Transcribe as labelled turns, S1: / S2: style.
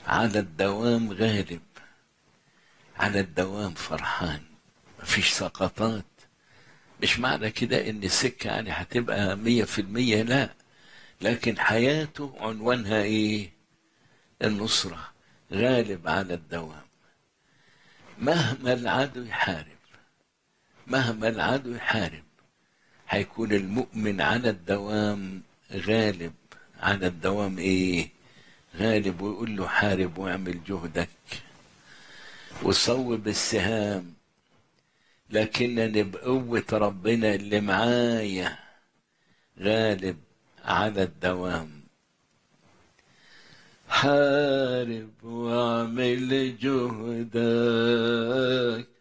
S1: على الدوام غالب على الدوام فرحان مفيش سقطات مش معنى كده ان السكة يعني هتبقى مية في المية لا لكن حياته عنوانها ايه النصرة غالب على الدوام مهما العدو يحارب مهما العدو يحارب هيكون المؤمن على الدوام غالب على الدوام ايه غالب ويقول له حارب واعمل جهدك وصوب السهام لكنني بقوة ربنا اللي معايا غالب على الدوام حارب واعمل جهدك